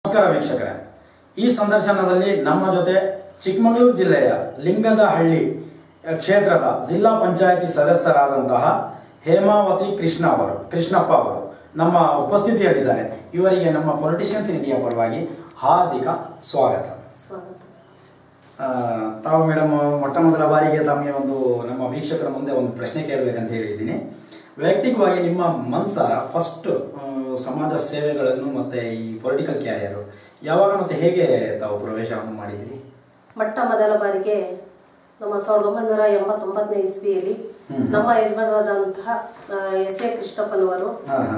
ನಮಸ್ಕಾರ ವೀಕ್ಷಕರೇ ಈ ಸಂದರ್ಶನದಲ್ಲಿ ನಮ್ಮ ಜೊತೆ ಚಿಕ್ಕಮಗಳೂರು ಜಿಲ್ಲೆಯ ಲಿಂಗದಹಳ್ಳಿ ಕ್ಷೇತ್ರದ ಜಿಲ್ಲಾ ಪಂಚಾಯತಿ ಸದಸ್ಯರಾದಂತಹ ಹೇಮಾವತಿ ಕೃಷ್ಣ ಅವರು ಕೃಷ್ಣಪ್ಪ ಅವರು ನಮ್ಮ ಉಪಸ್ಥಿತಿಯಲ್ಲಿದ್ದಾರೆ ಇವರಿಗೆ ನಮ್ಮ ಪೊಲಿಟಿಷಿಯನ್ಸ್ ಇಂಡಿಯಾ ಪರವಾಗಿ ಹಾರ್ದಿಕ ಸ್ವಾಗತ ಸ್ವಾಗತ ಆ, ತಾವು ಮೇಡಮ್ ಮೊಟ್ಟ ಮೊದಲ ಬಾರಿಗೆ ತಮಗೆ ಒಂದು ನಮ್ಮ ವೀಕ್ಷಕರ ಮುಂದೆ ಒಂದು ಪ್ರಶ್ನೆ ಕೇಳಬೇಕಂತ ಹೇಳಿದ್ದೀನಿ ವೈಯಕ್ತಿಕವಾಗಿ ನಿಮ್ಮ ಮನ್ಸಾರ ಫಸ್ಟ್ ಸಮಾಜ ಸೇವೆಗಳನ್ನು ಮತ್ತೆ ಈ ಪೊಲಿಟಿಕಲ್ ಕ್ಯಾರಿಯರು ಯಾವಾಗ ಮತ್ತೆ ಹೇಗೆ ತಾವು ಪ್ರವೇಶವನ್ನು ಮಾಡಿದಿರಿ ಮೊಟ್ಟ ಮೊದಲ ಬಾರಿಗೆ ನಮ್ಮ ಸಾವಿರದ ಒಂಬೈನೂರ ಎಂಬತ್ತೊಂಬತ್ತನೇ ಇಸ್ವಿಯಲ್ಲಿ ಹ್ಮ್. ನಮ್ಮ ಯಜಮಾನರಾದಂತಹ ಎಸ್ ಎ ಕೃಷ್ಣಪ್ಪನವರು ಹಾ ಹಾ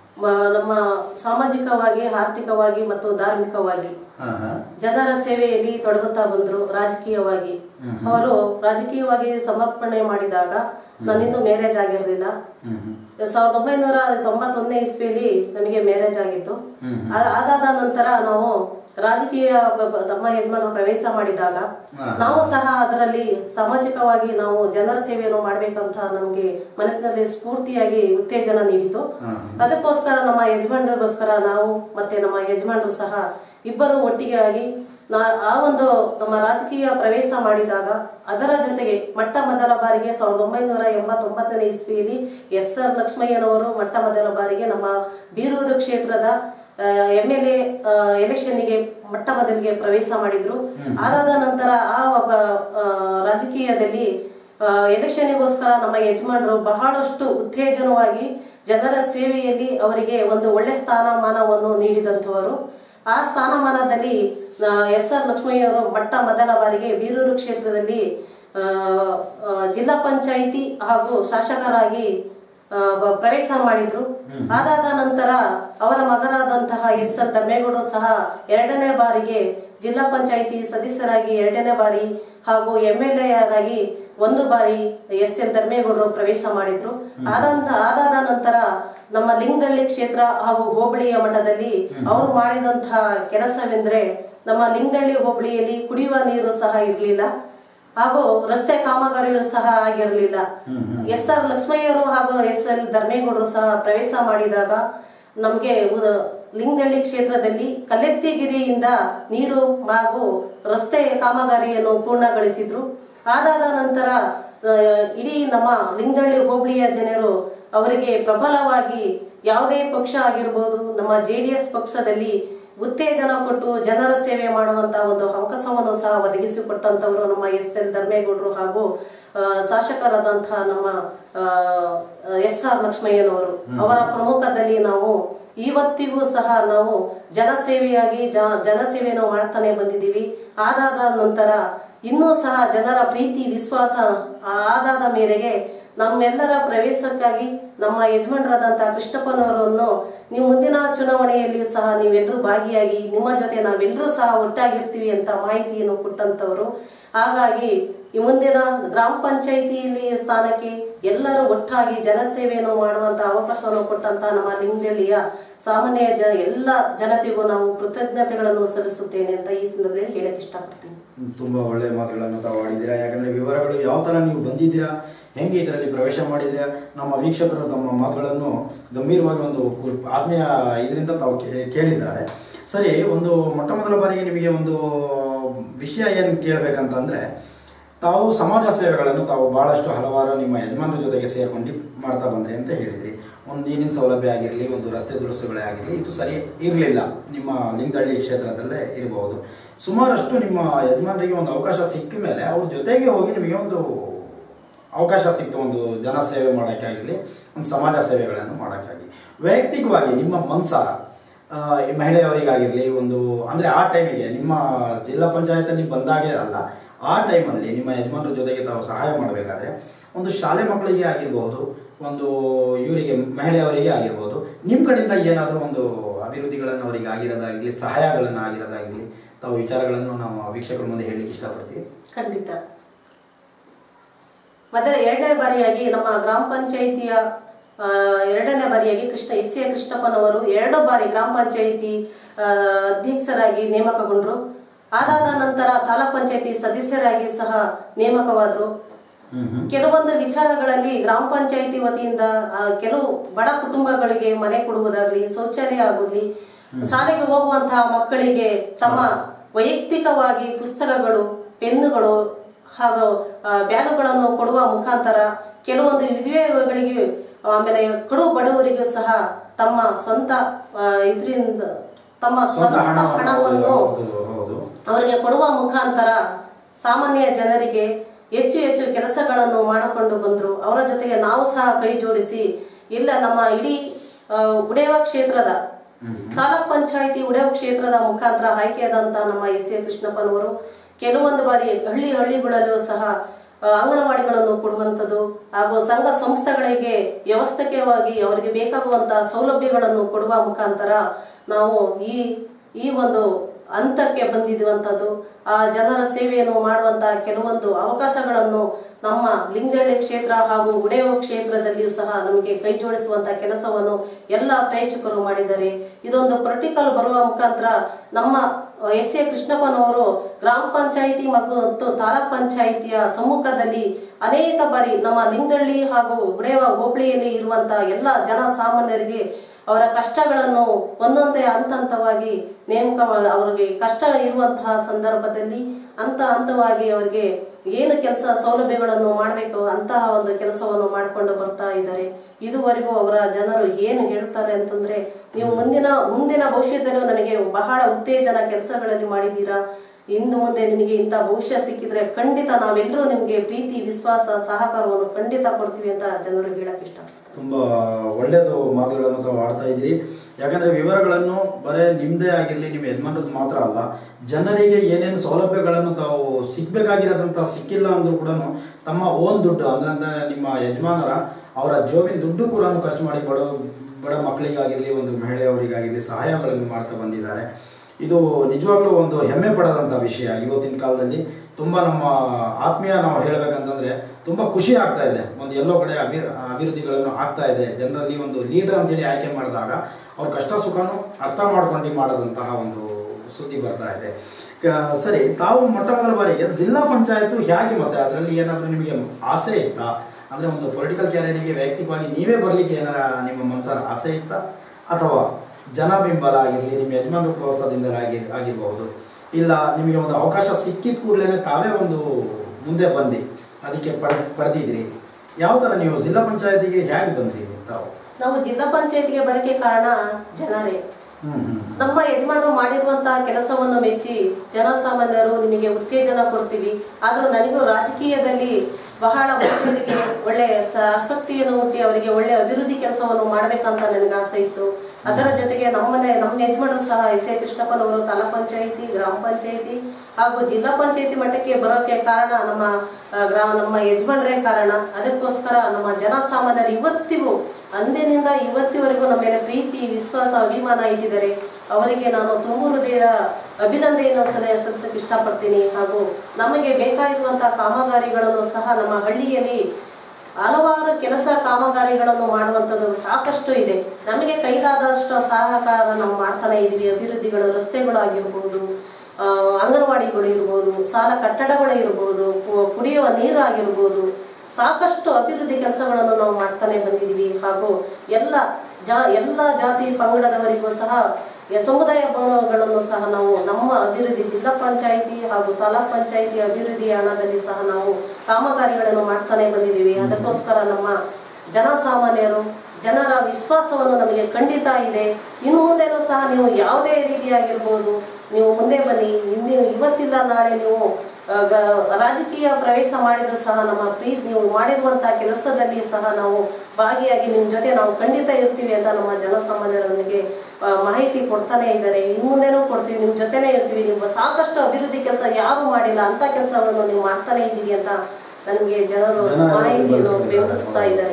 ಮ- ನಮ್ಮ ಸಾಮಾಜಿಕವಾಗಿ ಆರ್ಥಿಕವಾಗಿ ಮತ್ತು ಧಾರ್ಮಿಕವಾಗಿ ಹಾ ಹಾ ಜನರ ಸೇವೆಯಲ್ಲಿ ತೊಡಗುತ್ತಾ ಬಂದರು ರಾಜಕೀಯವಾಗಿ ಹ್ಮ್. ಅವರು ರಾಜಕೀಯವಾಗಿ ಸಮರ್ಪಣೆ ಮಾಡಿದಾಗ ನನ್ನಿಂದು ಮ್ಯಾರೇಜ್ ಆಗಿರಲಿಲ್ಲ ಹ್ಮ್ ಹ್ಮ್ ಸಾವಿರದ ಒಂಬೈನೂರ ತೊಂಬತ್ತೊಂದನೇ ಇಸ್ವಿಯಲ್ಲಿ ನನಗೆ ಮ್ಯಾರೇಜ್ ಆಗಿತ್ತು ಹ್ಮ್. ಆ- ಅದಾದ ನಂತರ ನಾವು ರಾಜಕೀಯ ಬ- ಬ- ನಮ್ಮ ಯಜಮಾನರು ಪ್ರವೇಶ ಮಾಡಿದಾಗ ಹಾ. ನಾವು ಸಹ ಅದರಲ್ಲಿ ಸಾಮಾಜಿಕವಾಗಿ ನಾವು ಜನರ ಸೇವೆಯನ್ನು ಮಾಡ್ಬೇಕಂತ ನಮಗೆ ಮನಸ್ಸಿನಲ್ಲಿ ಸ್ಫೂರ್ತಿಯಾಗಿ ಉತ್ತೇಜನ ನೀಡಿತು ಹಾ. ಅದಕ್ಕೋಸ್ಕರ ನಮ್ಮ ಯಜಮಾನರಿಗೋಸ್ಕರ ನಾವು ಮತ್ತೆ ನಮ್ಮ ಯಜಮಾನರು ಸಹ ಇಬ್ಬರು ಒಟ್ಟಿಗೆ ಆಗಿ ನಾ ಆ ಒಂದು ನಮ್ಮ ರಾಜಕೀಯ ಪ್ರವೇಶ ಮಾಡಿದಾಗ ಅದರ ಜೊತೆಗೆ ಮೊಟ್ಟ ಮೊದಲ ಬಾರಿಗೆ ಸಾವಿರದ ಒಂಬೈನೂರ ಎಂಬತ್ತೊಂಬತ್ತನೇ ಇಸ್ವಿಯಲ್ಲಿ ಎಸ್ ಆರ್ ಲಕ್ಷ್ಮಯ್ಯನವರು ಮೊಟ್ಟ ಮೊದಲ ಬಾರಿಗೆ ನಮ್ಮ ಬೀರೂರು ಕ್ಷೇತ್ರದ ಎಮ್ ಎಲ್ ಎ ಎಲೆಕ್ಷನ್ನಿಗೆ ಮೊಟ್ಟ ಮೊದಲಿಗೆ ಪ್ರವೇಶ ಮಾಡಿದ್ರು ಅದಾದ ನಂತರ ಆ ಒಬ್ಬ ಆ, ರಾಜಕೀಯದಲ್ಲಿ ಎಲೆಕ್ಷನ್ನಿಗೋಸ್ಕರ ನಮ್ಮ ಯಜಮಾನರು ಬಹಳಷ್ಟು ಉತ್ತೇಜನವಾಗಿ ಜನರ ಸೇವೆಯಲ್ಲಿ ಅವರಿಗೆ ಒಂದು ಒಳ್ಳೆ ಸ್ಥಾನಮಾನವನ್ನು ನೀಡಿದಂಥವರು ಆ ಸ್ಥಾನಮಾನದಲ್ಲಿ ಎಸ್ ಆರ್ ಲಕ್ಷ್ಮಯ್ಯವರು ಮೊಟ್ಟ ಮೊದಲ ಬಾರಿಗೆ ಬೀರೂರು ಕ್ಷೇತ್ರದಲ್ಲಿ ಆ, ಆ, ಜಿಲ್ಲಾ ಪಂಚಾಯಿತಿ ಹಾಗೂ ಶಾಸಕರಾಗಿ ಆ, ಬ- ಪ್ರವೇಶ ಮಾಡಿದ್ರು ಅದಾದ ನಂತರ ಅವರ ಮಗನಾದಂತಹ ಎಸ್ ಎಲ್ ಧರ್ಮೇಗೌಡರು ಸಹ ಎರಡನೇ ಬಾರಿಗೆ ಜಿಲ್ಲಾ ಪಂಚಾಯಿತಿ ಸದಸ್ಯರಾಗಿ ಎರಡನೇ ಬಾರಿ ಹಾಗೂ ಎಂ ಎಲ್ ಎರಾಗಿ ಒಂದು ಬಾರಿ ಎಸ್ ಎಲ್ ಧರ್ಮೇಗೌಡರು ಪ್ರವೇಶ ಮಾಡಿದ್ರು ಆದಂತ ಆದಾದ ನಂತರ ನಮ್ಮ ಲಿಂಗದಳ್ಳಿ ಕ್ಷೇತ್ರ ಹಾಗೂ ಹೋಬಳಿಯ ಮಠದಲ್ಲಿ ಅವರು ಮಾಡಿದಂತಹ ಕೆಲಸವೆಂದ್ರೆ ನಮ್ಮ ಲಿಂಗದಳ್ಳಿ ಹೋಬಳಿಯಲ್ಲಿ ಕುಡಿಯುವ ನೀರು ಸಹ ಇರಲಿಲ್ಲ ಹಾಗೂ ರಸ್ತೆ ಕಾಮಗಾರಿಗಳು ಸಹ ಆಗಿರಲಿಲ್ಲ ಎಸ್ ಆರ್ ಲಕ್ಷ್ಮಯ್ಯರು ಹಾಗೂ ಎಸ್ ಎಲ್ ಧರ್ಮೇಗೌಡರು ಸಹ ಪ್ರವೇಶ ಮಾಡಿದಾಗ ನಮಗೆ ಲಿಂಗದಳ್ಳಿ ಕ್ಷೇತ್ರದಲ್ಲಿ ಕಲ್ಲೆತ್ತಿಗಿರಿಯಿಂದ ನೀರು ಹಾಗೂ ರಸ್ತೆ ಕಾಮಗಾರಿಯನ್ನು ಪೂರ್ಣಗೊಳಿಸಿದ್ರು ಅದಾದ ನಂತರ ಆ, ಇಡೀ ನಮ್ಮ ಲಿಂಗದಳ್ಳಿ ಹೋಬಳಿಯ ಜನರು ಅವರಿಗೆ ಪ್ರಬಲವಾಗಿ ಯಾವುದೇ ಪಕ್ಷ ಆಗಿರ್ಬೋದು ನಮ್ಮ ಜೆ ಡಿ ಎಸ್ ಪಕ್ಷದಲ್ಲಿ ಉತ್ತೇಜನ ಕೊಟ್ಟು ಜನರ ಸೇವೆ ಮಾಡುವಂತ ಒಂದು ಅವಕಾಶವನ್ನು ಸಹ ಒದಗಿಸಿಕೊಟ್ಟಂತವರು ನಮ್ಮ ಎಸ್ ಎಲ್ ಧರ್ಮೇಗೌಡರು ಹಾಗೂ ಆ, ಶಾಸಕರಾದಂತಹ ನಮ್ಮ ಎಸ್ ಆರ್ ಲಕ್ಷ್ಮಯ್ಯನವರು ಅವರ ಪ್ರಮುಖದಲ್ಲಿ ನಾವು ಇವತ್ತಿಗೂ ಸಹ ನಾವು ಜನಸೇವೆಯಾಗಿ ಜ ಜನಸೇವೆಯನ್ನು ಮಾಡ್ತಾನೆ ಬಂದಿದ್ದೀವಿ ಆದಾದ ನಂತರ ಇನ್ನೂ ಸಹ ಜನರ ಪ್ರೀತಿ ವಿಶ್ವಾಸ ಆದಾದ ಮೇರೆಗೆ ನಮ್ಮೆಲ್ಲರ ಪ್ರವೇಶಕ್ಕಾಗಿ ನಮ್ಮ ಯಜಮಾನರಾದಂತಹ ಕೃಷ್ಣಪ್ಪನವರನ್ನು ನೀವು ಮುಂದಿನ ಚುನಾವಣೆಯಲ್ಲಿ ಸಹ ನೀವೆಲ್ಲರೂ ಭಾಗಿಯಾಗಿ ನಿಮ್ಮ ಜೊತೆ ನಾವೆಲ್ಲರೂ ಸಹ ಒಟ್ಟಾಗಿರ್ತೀವಿ ಅಂತ ಮಾಹಿತಿಯನ್ನು ಕೊಟ್ಟಂತವರು ಹಾಗಾಗಿ ಈ ಮುಂದಿನ ಗ್ರಾಮ ಪಂಚಾಯಿತಿಯಲ್ಲಿ ಸ್ಥಾನಕ್ಕೆ ಎಲ್ಲರೂ ಒಟ್ಟಾಗಿ ಜನಸೇವೆಯನ್ನು ಮಾಡುವಂತ ಅವಕಾಶವನ್ನು ಕೊಟ್ಟಂತ ನಮ್ಮ ಲಿಂಗದಳ್ಳಿಯ ಸಾಮಾನ್ಯ ಜ ಎಲ್ಲ ಜನತೆಗೂ ನಾವು ಕೃತಜ್ಞತೆಗಳನ್ನು ಸಲ್ಲಿಸುತ್ತೇನೆ ಅಂತ ಈ ಸಂದರ್ಭದಲ್ಲಿ ಹೇಳಕ್ ಇಷ್ಟಪಡ್ತೀನಿ ತುಂಬಾ ಒಳ್ಳೆಯ ಮಾತುಗಳನ್ನು ತಾವು ಆಡಿದ್ದೀರಾ ಯಾಕಂದ್ರೆ ವಿವರಗಳು ಯಾವ ತರ ನೀವು ಬಂದಿದ್ದೀರಾ ಹೆಂಗೆ ಇದರಲ್ಲಿ ಪ್ರವೇಶ ಮಾಡಿದ್ದೀರಾ ನಮ್ಮ ವೀಕ್ಷಕರು ತಮ್ಮ ಮಾತುಗಳನ್ನು ಗಂಭೀರವಾಗಿ ಒಂದು ಕು- ಆತ್ಮೀಯ ಇದರಿಂದ ತಾವು ಕೇ- ಕೇಳಿದ್ದಾರೆ ಸರಿ ಒಂದು ಮೊಟ್ಟ ಮೊದಲ ಬಾರಿಗೆ ನಿಮಗೆ ಒಂದು ವಿಷಯ ಏನು ಕೇಳಬೇಕಂತಂದ್ರೆ ತಾವು ಸಮಾಜ ಸೇವೆಗಳನ್ನು ತಾವು ಬಹಳಷ್ಟು ಹಲವಾರು ನಿಮ್ಮ ಯಜಮಾನರ ಜೊತೆಗೆ ಸೇರ್ಕೊಂಡು ಮಾಡ್ತಾ ಬಂದ್ರಿ ಅಂತ ಹೇಳಿದ್ರಿ ಒಂದು ನೀರಿನ ಸೌಲಭ್ಯ ಆಗಿರಲಿ ಒಂದು ರಸ್ತೆ ದುರಸ್ತಿಗಳೇ ಆಗಿರಲಿ ಇದು ಸರಿ ಇರಲಿಲ್ಲ ನಿಮ್ಮ ಲಿಂಗದಳ್ಳಿ ಕ್ಷೇತ್ರದಲ್ಲೇ ಇರಬಹುದು ಸುಮಾರಷ್ಟು ನಿಮ್ಮ ಯಜಮಾನರಿಗೆ ಒಂದು ಅವಕಾಶ ಸಿಕ್ಕ ಮೇಲೆ ಅವ್ರ ಜೊತೆಗೆ ಹೋಗಿ ನಿಮಗೆ ಒಂದು ಅವಕಾಶ ಸಿಕ್ತು ಒಂದು ಜನ ಸೇವೆ ಮಾಡೋಕ್ಕಾಗಿರಲಿ ಒಂದು ಸಮಾಜ ಸೇವೆಗಳನ್ನು ಮಾಡೋಕ್ಕಾಗಲಿ ವೈಯಕ್ತಿಕವಾಗಿ ನಿಮ್ಮ ಮನ್ಸಾರ ಆ, ಈ ಮಹಿಳೆಯವರಿಗಾಗಿರಲಿ ಒಂದು ಅಂದರೆ ಆ ಟೈಮಿಗೆ ನಿಮ್ಮ ಜಿಲ್ಲಾ ಪಂಚಾಯತಲ್ಲಿ ಬಂದಾಗೆ ಅಲ್ಲ ಆ ಟೈಮಲ್ಲಿ ನಿಮ್ಮ ಯಜಮಾನರ ಜೊತೆಗೆ ತಾವು ಸಹಾಯ ಮಾಡಬೇಕಾದ್ರೆ ಒಂದು ಶಾಲೆ ಮಕ್ಕಳಿಗೆ ಆಗಿರ್ಬೋದು ಒಂದು ಇವರಿಗೆ ಮಹಿಳೆಯವರಿಗೆ ಆಗಿರ್ಬೋದು ನಿಮ್ಮ ಕಡೆಯಿಂದ ಏನಾದರೂ ಒಂದು ಅಭಿವೃದ್ಧಿಗಳನ್ನು ಅವರಿಗೆ ಆಗಿರೋದಾಗಿರಲಿ ಸಹಾಯಗಳನ್ನು ಆಗಿರೋದಾಗಿರಲಿ ತಾವು ವಿಚಾರಗಳನ್ನು ನಾವು ವೀಕ್ಷಕರ ಮುಂದೆ ಹೇಳಲಿಕ್ಕೆ ಇಷ್ಟಪಡ್ತೀವಿ ಖಂಡಿತ ಮೊದಲ ಎರಡನೇ ಬಾರಿಯಾಗಿ ನಮ್ಮ ಗ್ರಾಮ ಪಂಚಾಯಿತಿಯ ಆ, ಎರಡನೇ ಬಾರಿಯಾಗಿ ಕೃಷ್ಣ ಎಸ್ ಎ ಕೃಷ್ಣಪ್ಪನವರು ಎರಡು ಬಾರಿ ಗ್ರಾಮ ಪಂಚಾಯಿತಿ ಆ, ಅಧ್ಯಕ್ಷರಾಗಿ ನೇಮಕಗೊಂಡ್ರು ಅದಾದ ನಂತರ ತಾಲೂಕ್ ಪಂಚಾಯಿತಿ ಸದಸ್ಯರಾಗಿ ಸಹ ನೇಮಕವಾದರು ಕೆಲವೊಂದು ವಿಚಾರಗಳಲ್ಲಿ ಗ್ರಾಮ ಪಂಚಾಯಿತಿ ವತಿಯಿಂದ ಆ, ಕೆಲವು ಬಡ ಕುಟುಂಬಗಳಿಗೆ ಮನೆ ಕೊಡುವುದಾಗ್ಲಿ ಶೌಚಾಲಯ ಆಗುಲಿ ಶಾಲೆಗೆ ಹೋಗುವಂತಹ ಮಕ್ಕಳಿಗೆ ತಮ್ಮ ವೈಯಕ್ತಿಕವಾಗಿ ಪುಸ್ತಕಗಳು ಪೆನ್ನುಗಳು ಹಾಗೂ ಆ, ಬ್ಯಾಗುಗಳನ್ನು ಕೊಡುವ ಮುಖಾಂತರ ಕೆಲವೊಂದು ವಿಧವೆಗಳಿಗೆ ಆಮೇಲೆ ಕಡು ಬಡವರಿಗೂ ಸಹ ತಮ್ಮ ಸ್ವಂತ ಇದರಿಂದ ತಮ್ಮ ಸ್ವಂತ ಸ್ವಂತ ಹಣವನ್ನು ಹಣವನ್ನು ಹೌದು ಹೌದು ಅವರಿಗೆ ಕೊಡುವ ಮುಖಾಂತರ ಸಾಮಾನ್ಯ ಜನರಿಗೆ ಹೆಚ್ಚು ಹೆಚ್ಚು ಕೆಲಸಗಳನ್ನು ಮಾಡಿಕೊಂಡು ಬಂದರು ಅವರ ಜೊತೆಗೆ ನಾವು ಸಹ ಕೈ ಜೋಡಿಸಿ ಇಲ್ಲ ನಮ್ಮ ಇಡೀ ಆ, ಉಡೇವ ಕ್ಷೇತ್ರದ ತಾಲೂಕ್ ಪಂಚಾಯಿತಿ ಉಡೇವ ಕ್ಷೇತ್ರದ ಮುಖಾಂತರ ಆಯ್ಕೆಯಾದಂಥ ನಮ್ಮ ಎಸ್ ಎ ಕೃಷ್ಣಪ್ಪನವರು ಕೆಲವೊಂದು ಬಾರಿ ಹಳ್ಳಿ ಹಳ್ಳಿಗಳಲ್ಲೂ ಸಹ ಆ, ಅಂಗನವಾಡಿಗಳನ್ನು ಕೊಡುವಂಥದ್ದು ಹಾಗೂ ಸಂಘ ಸಂಸ್ಥೆಗಳಿಗೆ ವ್ಯವಸ್ಥಿತವಾಗಿ ಅವರಿಗೆ ಬೇಕಾಗುವಂತಹ ಸೌಲಭ್ಯಗಳನ್ನು ಕೊಡುವ ಮುಖಾಂತರ ನಾವು ಈ ಈ ಒಂದು ಹಂತಕ್ಕೆ ಬಂದಿರುವಂಥದ್ದು ಆ ಜನರ ಸೇವೆಯನ್ನು ಮಾಡುವಂತಹ ಕೆಲವೊಂದು ಅವಕಾಶಗಳನ್ನು ನಮ್ಮ ಲಿಂಗದಳ್ಳಿ ಕ್ಷೇತ್ರ ಹಾಗೂ ಉಡೇವ ಕ್ಷೇತ್ರದಲ್ಲಿಯೂ ಸಹ ನಮಗೆ ಕೈ ಜೋಡಿಸುವಂತಹ ಕೆಲಸವನ್ನು ಎಲ್ಲ ಪ್ರೇಕ್ಷಕರು ಮಾಡಿದ್ದಾರೆ ಇದೊಂದು ಪೊಲಿಟಿಕಲ್ ಬರುವ ಮುಖಾಂತರ ನಮ್ಮ ಎಸ್ ಎ ಕೃಷ್ಣಪ್ಪನವರು ಗ್ರಾಮ ಪಂಚಾಯಿತಿ ಮತ್ತು ತಾಲೂಕ್ ಪಂಚಾಯಿತಿಯ ಸಮ್ಮುಖದಲ್ಲಿ ಅನೇಕ ಬಾರಿ ನಮ್ಮ ಲಿಂಗದಳ್ಳಿ ಹಾಗೂ ಉಡೇವ ಹೋಬಳಿಯಲ್ಲಿ ಇರುವಂತಹ ಎಲ್ಲ ಜನ ಸಾಮಾನ್ಯರಿಗೆ ಅವರ ಕಷ್ಟಗಳನ್ನು ಒಂದೊಂದೇ ಹಂತ ಹಂತವಾಗಿ ನೇಮಕ ಮಾ- ಅವರಿಗೆ ಕಷ್ಟ ಇರುವಂತಹ ಸಂದರ್ಭದಲ್ಲಿ ಹಂತ ಹಂತವಾಗಿ ಅವರಿಗೆ ಏನು ಕೆಲಸ ಸೌಲಭ್ಯಗಳನ್ನು ಮಾಡಬೇಕು ಅಂತಹ ಒಂದು ಕೆಲಸವನ್ನು ಮಾಡಿಕೊಂಡು ಬರ್ತಾ ಇದ್ದಾರೆ ಇದುವರೆಗೂ ಅವರ ಜನರು ಏನು ಹೇಳ್ತಾರೆ ಅಂತಂದ್ರೆ ನೀವು ಮುಂದಿನ ಮುಂದಿನ ಭವಿಷ್ಯದಲ್ಲೂ ನನಗೆ ಬಹಳ ಉತ್ತೇಜನ ಕೆಲಸಗಳಲ್ಲಿ ಮಾಡಿದ್ದೀರಾ ಇನ್ನು ಮುಂದೆ ನಿಮಗೆ ಇಂಥ ಭವಿಷ್ಯ ಸಿಕ್ಕಿದ್ರೆ ಖಂಡಿತ ನಾವೆಲ್ಲರೂ ನಿಮಗೆ ಪ್ರೀತಿ ವಿಶ್ವಾಸ ಸಹಕಾರವನ್ನು ಖಂಡಿತ ಕೊಡ್ತೀವಿ ಅಂತ ಜನರು ಹೇಳಕ್ ಇಷ್ಟಪಡ್ತಾರೆ ತುಂಬಾ ಒಳ್ಳೆಯದು ಮಾತುಗಳನ್ನು ತಾವು ಆಡ್ತಾ ಇದ್ದೀರಿ ಯಾಕಂದ್ರೆ ವಿವರಗಳನ್ನು ಬರೇ ನಿಮ್ದೇ ಆಗಿರ್ಲಿ ನಿಮ್ಮ ಯಜಮಾನರದ್ದು ಮಾತ್ರ ಅಲ್ಲ ಜನರಿಗೆ ಏನೇನು ಸೌಲಭ್ಯಗಳನ್ನು ತಾವು ಸಿಗ್ಬೇಕಾಗಿರೋದಂತ ಸಿಕ್ಕಿಲ್ಲ ಅಂದ್ರೂ ಕೂಡ ತಮ್ಮ ಓನ್ ದುಡ್ಡು ಅಂದ್ರೆ ಅಂದ್ರೆ ನಿಮ್ಮ ಯಜಮಾನರ ಅವರ ಜೋಬಿನ ದುಡ್ಡು ಕೂಡ ಖರ್ಚು ಮಾಡಿ ಬಡ ಬಡ ಮಕ್ಕಳಿಗಾಗಿರ್ಲಿ ಒಂದು ಮಹಿಳೆಯವರಿಗಾಗಿರ್ಲಿ ಸಹಾಯಗಳನ್ನು ಮಾಡ್ತಾ ಬಂದಿದ್ದಾರೆ ಇದು ನಿಜವಾಗ್ಲೂ ಒಂದು ಹೆಮ್ಮೆ ಪಡೋದಂಥ ವಿಷಯ ಇವತ್ತಿನ ಕಾಲದಲ್ಲಿ ತುಂಬಾ ನಮ್ಮ ಆತ್ಮೀಯ ನಾವು ಹೇಳ್ಬೇಕಂತಂದ್ರೆ ತುಂಬಾ ಖುಷಿ ಆಗ್ತಾ ಇದೆ ಒಂದು ಎಲ್ಲೋ ಕಡೆ ಅಭಿ ಅಭಿವೃದ್ಧಿಗಳನ್ನು ಆಗ್ತಾ ಇದೆ ಜನರಲ್ಲಿ ಒಂದು ಲೀಡರ್ ಅಂತೇಳಿ ಆಯ್ಕೆ ಮಾಡಿದಾಗ ಅವ್ರ ಕಷ್ಟ ಸುಖನೂ ಅರ್ಥ ಮಾಡ್ಕೊಂಡು ಮಾಡೋದಂತಹ ಒಂದು ಸುದ್ದಿ ಬರ್ತಾ ಇದೆ ಕ- ಸರಿ ತಾವು ಮೊಟ್ಟ ಮೊದಲ ಬಾರಿಗೆ ಜಿಲ್ಲಾ ಪಂಚಾಯತ್ ಹೇಗೆ ಮತ್ತೆ ಅದರಲ್ಲಿ ಏನಾದರೂ ನಿಮಗೆ ಆಸೆ ಇತ್ತಾ ಅಂದ್ರೆ ಒಂದು ಪೊಲಿಟಿಕಲ್ ಕ್ಯಾರಿಯರಿಗೆ ವೈಯಕ್ತಿಕವಾಗಿ ನೀವೇ ಬರ್ಲಿಕ್ಕೆ ಏನಾರ ನಿಮ್ಮ ಮನಸ್ಸಲ್ಲಿ ಆಸೆ ಇತ್ತಾ ಅಥವಾ ಜನ ಬೆಂಬಲ ಆಗಿರಲಿ ನಿಮ್ಮ ಯಜಮಾನರ ಪ್ರೋತ್ಸಾಹದಿಂದ ಆಗಿ ಆಗಿರಬಹುದು ಇಲ್ಲ ನಿಮಗೆ ಒಂದು ಅವಕಾಶ ಸಿಕ್ಕಿದ ಕೂಡಲೇ ತಾವೇ ಒಂದು ಮುಂದೆ ಬಂದು ಅದಕ್ಕೆ ಪಡ ಪಡೆದಿದ್ರಿ ಯಾವ ಥರ ನೀವು ಜಿಲ್ಲಾ ಪಂಚಾಯತಿಗೆ ಹೇಗೆ ಬಂದ್ರಿ ತಾವು ನಾವು ಜಿಲ್ಲಾ ಪಂಚಾಯತಿಗೆ ಬರಕ್ಕೆ ಕಾರಣ ಜನರೇ ಹ್ಮ್ ಹ್ಮ್ ನಮ್ಮ ಯಜಮಾನರು ಮಾಡಿರುವಂತಹ ಕೆಲಸವನ್ನು ಮೆಚ್ಚಿ ಜನಸಾಮಾನ್ಯರು ನಿಮಗೆ ಉತ್ತೇಜನ ಕೊಡ್ತೀವಿ ಆದ್ರೂ ನನಗೂ ರಾಜಕೀಯದಲ್ಲಿ ಬಹಳ ಮಕ್ಕಳಿಗೆ ಒಳ್ಳೆ ಸ- ಆಸಕ್ತಿಯನ್ನು ಹುಟ್ಟಿ ಅವರಿಗೆ ಒಳ್ಳೆ ಅಭಿವೃದ್ಧಿ ಕೆಲಸವನ್ನು ಮಾಡಬೇಕಂತ ನನಗೆ ಆಸೆ ಇತ್ತು ಅದರ ಜೊತೆಗೆ ನಮ್ಮನೆ ನಮ್ಮ ಯಜಮಾನರು ಸಹ ಎಸ್ ಎ ಕೃಷ್ಣಪ್ಪನವರು ತಾಲೂಕ್ ಪಂಚಾಯಿತಿ ಗ್ರಾಮ ಪಂಚಾಯಿತಿ ಹಾಗೂ ಜಿಲ್ಲಾ ಪಂಚಾಯಿತಿ ಮಟ್ಟಕ್ಕೆ ಬರೋಕ್ಕೆ ಕಾರಣ ನಮ್ಮ ಆ, ಗ್ರಾ ನಮ್ಮ ಯಜಮಾನರೇ ಕಾರಣ ಅದಕ್ಕೋಸ್ಕರ ನಮ್ಮ ಜನಸಾಮಾನ್ಯರು ಇವತ್ತಿಗೂ ಅಂದಿನಿಂದ ಇವತ್ತಿವರೆಗೂ ನಮ್ಮ ಮೇಲೆ ಪ್ರೀತಿ ವಿಶ್ವಾಸ ಅಭಿಮಾನ ಇಟ್ಟಿದ್ದಾರೆ ಅವರಿಗೆ ನಾನು ತುಂಬು ಹೃದಯದ ಅಭಿನಂದನೆಯನ್ನು ಸಲ ಸಲ್ಲಿಸಕ್ಕೆ ಇಷ್ಟಪಡ್ತೀನಿ ಹಾಗೂ ನಮಗೆ ಬೇಕಾಗಿರುವಂತಹ ಕಾಮಗಾರಿಗಳನ್ನು ಸಹ ನಮ್ಮ ಹಳ್ಳಿಯಲ್ಲಿ ಹಲವಾರು ಕೆಲಸ ಕಾಮಗಾರಿಗಳನ್ನು ಮಾಡುವಂಥದ್ದು ಸಾಕಷ್ಟು ಇದೆ ನಮಗೆ ಕೈಲಾದಷ್ಟು ಸಹಕಾರ ನಾವು ಮಾಡ್ತಾನೆ ಇದ್ವಿ ಅಭಿವೃದ್ಧಿಗಳು ರಸ್ತೆಗಳು ಆಗಿರ್ಬೋದು ಆ, ಅಂಗನವಾಡಿಗಳು ಇರ್ಬೋದು ಸಾಲ ಕಟ್ಟಡಗಳು ಇರ್ಬೋದು ಕು- ಕುಡಿಯುವ ನೀರು ಆಗಿರ್ಬೋದು ಸಾಕಷ್ಟು ಅಭಿವೃದ್ಧಿ ಕೆಲಸಗಳನ್ನು ನಾವು ಮಾಡ್ತಾನೆ ಬಂದಿದ್ದೀವಿ ಹಾಗೂ ಎಲ್ಲ ಜಾ ಎಲ್ಲ ಜಾತಿ ಪಂಗಡದವರಿಗೂ ಸಹ ಯ- ಸಮುದಾಯ ಭವನಗಳನ್ನು ಸಹ ನಾವು ನಮ್ಮ ಅಭಿವೃದ್ಧಿ ಜಿಲ್ಲಾ ಪಂಚಾಯಿತಿ ಹಾಗೂ ತಾಲೂಕ್ ಪಂಚಾಯಿತಿ ಅಭಿವೃದ್ಧಿ ಹಣದಲ್ಲಿ ಸಹ ನಾವು ಕಾಮಗಾರಿಗಳನ್ನು ಮಾಡ್ತಾನೆ ಬಂದಿದ್ದೀವಿ ಅದಕ್ಕೋಸ್ಕರ ನಮ್ಮ ಜನಸಾಮಾನ್ಯರು ಜನರ ವಿಶ್ವಾಸವನ್ನು ನಮಗೆ ಖಂಡಿತ ಇದೆ ಇನ್ನು ಮುಂದೆನೂ ಸಹ ನೀವು ಯಾವುದೇ ರೀತಿಯಾಗಿರ್ಬೋದು ನೀವು ಮುಂದೆ ಬನ್ನಿ ಇಂದಿ ಇವತ್ತಿಲ್ಲ ನಾಳೆ ನೀವು ಆ, ಗ- ರಾಜಕೀಯ ಪ್ರವೇಶ ಮಾಡಿದ್ರು ಸಹ ನಮ್ಮ ಪ್ರೀತಿ ನೀವು ಮಾಡಿರುವಂತಹ ಕೆಲಸದಲ್ಲಿ ಸಹ ನಾವು ಭಾಗಿಯಾಗಿ ನಿಮ್ಮ ಜೊತೆ ನಾವು ಖಂಡಿತ ಇರ್ತೀವಿ ಅಂತ ನಮ್ಮ ಜನಸಾಮಾನ್ಯರು ನಮಗೆ ಆ, ಮಾಹಿತಿ ಕೊಡ್ತಾನೆ ಇದ್ದಾರೆ ಇನ್ನು ಮುಂದೆನೂ ಕೊಡ್ತೀವಿ ನಿಮ್ಮ ಜೊತೆನೇ ಇರ್ತೀವಿ ನೀವು ಸಾಕಷ್ಟು ಅಭಿವೃದ್ಧಿ ಕೆಲಸ ಯಾರು ಮಾಡಿಲ್ಲ ಅಂತ ಕೆಲಸವನ್ನು ನೀವು ಮಾಡ್ತಾನೆ ಇದ್ದೀರಿ ಅಂತ ನನಗೆ ಜನರು ಜನ ಮಾಹಿತಿಯನ್ನು ಬೆಂಬಲಿಸ್ತಿದ್ದಾರೆ. ಬೆಂಬಲಿಸ್ತಾ ಇದ್ದಾರೆ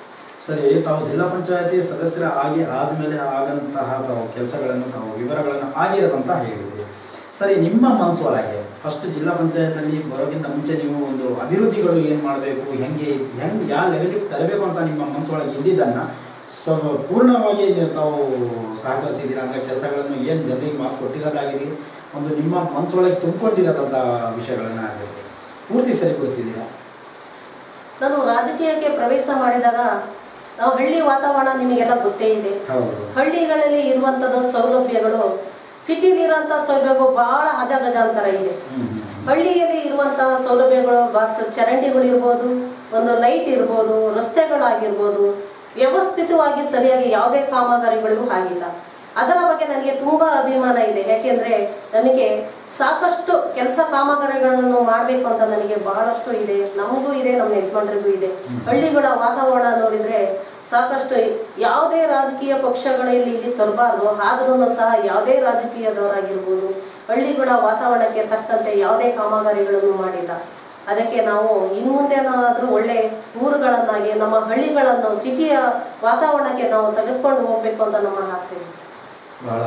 ಸರಿ ತಾವು ಜಿಲ್ಲಾ ಪಂಚಾಯತಿ ಸದಸ್ಯರ ಆಗಿ ಆದಮೇಲೆ ಆಗಂತಹ ತಾವು ಕೆಲಸಗಳನ್ನು ತಾವು ವಿವರಗಳನ್ನು ಆಗಿರೋದಂತ ಹೇಳಿದ್ರಿ ಸರಿ ನಿಮ್ಮ ಮನಸ್ಸೊಳಗೆ ಫಸ್ಟ್ ಜಿಲ್ಲಾ ಪಂಚಾಯತಲ್ಲಿ ಬರೋಕ್ಕಿಂತ ಮುಂಚೆ ನೀವು ಒಂದು ಅಭಿವೃದ್ಧಿಗಳು ಏನು ಮಾಡಬೇಕು ಹೆಂಗೆ ಹೆಂಗೆ ಯಾವ ಲೆವೆಲಿಗೆ ತರಬೇಕು ಅಂತ ನಿಮ್ಮ ಮನಸ್ಸೊಳಗೆ ಇದ್ದಿದ್ದನ್ನು ಸ ಪೂರ್ಣವಾಗಿ ನೀವು ತಾವು ಸಹಕರಿಸಿದ್ದೀರ ಅಂದರೆ ಕೆಲಸಗಳನ್ನು ಏನು ಜನರಿಗೆ ಮಾತು ಕೊಟ್ಟಿರೋದಾಗಿರಲಿ ಒಂದು ನಿಮ್ಮ ಮನಸ್ಸೊಳಗೆ ತುಂಬಿಕೊಂಡಿರೋದಂಥ ವಿಷಯಗಳನ್ನು ಆಗಿರಲಿ ಪೂರ್ತಿ ಸರಿಪಡಿಸಿದ್ದೀರಾ ನಾನು ರಾಜಕೀಯಕ್ಕೆ ಪ್ರವೇಶ ಮಾಡಿದಾಗ ನಾವು ಹಳ್ಳಿ ವಾತಾವರಣ ನಿಮಗೆಲ್ಲ ಗೊತ್ತೇ ಇದೆ ಹೌದು ಹಳ್ಳಿಗಳಲ್ಲಿ ಇರುವಂತದ್ದು ಸೌಲಭ್ಯಗಳು ಸಿಟಿಲಿ ಇರುವಂತ ಸೌಲಭ್ಯಗಳು ಬಹಳ ಅಜಗಜಾಂತರ ಇದೆ ಹ್ಮ್ ಹ್ಮ್. ಹಳ್ಳಿಯಲ್ಲಿ ಇರುವಂತಹ ಸೌಲಭ್ಯಗಳು ಬಾಕ್ಸ್ ಚರಂಡಿಗಳು ಇರ್ಬೋದು ಒಂದು ಲೈಟ್ ಇರ್ಬೋದು ರಸ್ತೆಗಳಾಗಿರ್ಬೋದು ವ್ಯವಸ್ಥಿತವಾಗಿ ಸರಿಯಾಗಿ ಯಾವುದೇ ಕಾಮಗಾರಿಗಳಿಗೂ ಆಗಿಲ್ಲ ಅದರ ಬಗ್ಗೆ ನನಗೆ ತುಂಬಾ ಅಭಿಮಾನ ಇದೆ ಯಾಕೆಂದ್ರೆ ನಮಗೆ ಸಾಕಷ್ಟು ಕೆಲಸ ಕಾಮಗಾರಿಗಳನ್ನು ಮಾಡಬೇಕು ಅಂತ ನನಗೆ ಬಹಳಷ್ಟು ಇದೆ ನಮಗೂ ಇದೆ ನಮ್ಮ ಯಜಮಾನರಿಗೂ ಇದೆ ಹಳ್ಳಿಗಳ ವಾತಾವರಣ ನೋಡಿದ್ರೆ ಸಾಕಷ್ಟು ಯಾವುದೇ ರಾಜಕೀಯ ಪಕ್ಷಗಳು ಇಲ್ಲಿ ಇಲ್ಲಿ ತರಬಾರ್ದು ಆದ್ರೂ ಸಹ ಯಾವುದೇ ರಾಜಕೀಯದವರಾಗಿರ್ಬೋದು ಹಳ್ಳಿಗಳ ವಾತಾವರಣಕ್ಕೆ ತಕ್ಕಂತೆ ಯಾವುದೇ ಕಾಮಗಾರಿಗಳನ್ನು ಮಾಡಿಲ್ಲ ಅದಕ್ಕೆ ನಾವು ಇನ್ನು ಮುಂದೆನಾದ್ರೂ ಒಳ್ಳೆ ಊರುಗಳನ್ನಾಗಿ ನಮ್ಮ ಹಳ್ಳಿಗಳನ್ನು ಸಿಟಿಯ ವಾತಾವರಣಕ್ಕೆ ನಾವು ತೆಗೆದುಕೊಂಡು ಹೋಗ್ಬೇಕು ಅಂತ ನಮ್ಮ ಆಸೆ ಬಹಳ